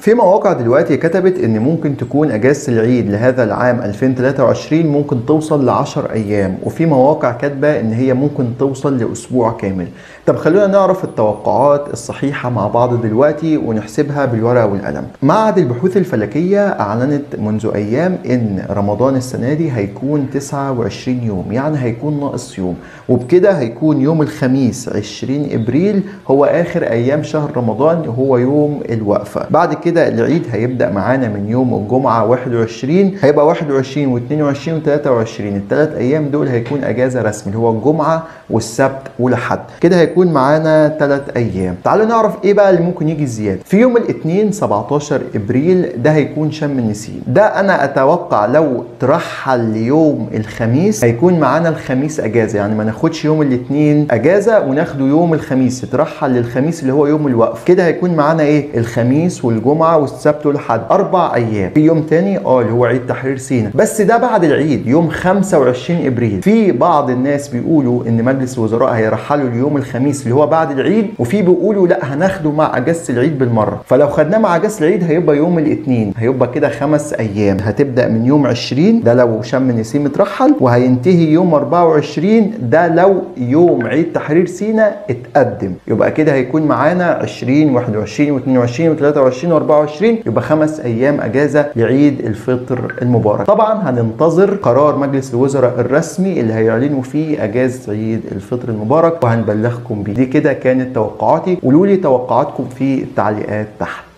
في مواقع دلوقتي كتبت ان ممكن تكون اجازه العيد لهذا العام 2023 ممكن توصل ل 10 ايام وفي مواقع كاتبه ان هي ممكن توصل لاسبوع كامل طب خلونا نعرف التوقعات الصحيحه مع بعض دلوقتي ونحسبها بالورقه والقلم معهد البحوث الفلكيه اعلنت منذ ايام ان رمضان السنه دي هيكون 29 يوم يعني هيكون ناقص يوم وبكده هيكون يوم الخميس 20 ابريل هو اخر ايام شهر رمضان هو يوم الوقفه بعد كده العيد هيبدا معانا من يوم الجمعه 21 هيبقى 21 و22 و23 الثلاث ايام دول هيكون اجازه رسمي اللي هو الجمعه والسبت والحد كده هيكون معانا ثلاث ايام تعالوا نعرف ايه بقى اللي ممكن يجي زياده في يوم الاثنين 17 ابريل ده هيكون شم النسيم ده انا اتوقع لو ترحل ليوم الخميس هيكون معانا الخميس اجازه يعني ما ناخدش يوم الاثنين اجازه وناخده يوم الخميس يترحل للخميس اللي هو يوم الوقف كده هيكون معانا ايه الخميس والجمعه والسبت والحد اربع ايام في يوم تاني اه اللي هو عيد تحرير سيناء بس ده بعد العيد يوم 25 ابريل في بعض الناس بيقولوا ان مجلس الوزراء هيرحلوا اليوم الخميس اللي هو بعد العيد وفي بيقولوا لا هناخده مع اجازه العيد بالمره فلو خدناه مع اجازه العيد هيبقى يوم الاثنين هيبقى كده خمس ايام هتبدا من يوم 20 ده لو شم نسيم اترحل وهينتهي يوم 24 ده لو يوم عيد تحرير سيناء اتقدم يبقى كده هيكون معانا 20 21 و22 و23 و24 يبقى خمس ايام اجازه لعيد الفطر المبارك طبعا هننتظر قرار مجلس الوزراء الرسمي اللي هيعلنوا فيه اجازه عيد الفطر المبارك وهنبلغكم بيه دي كده كانت توقعاتي قولوا لي توقعاتكم في التعليقات تحت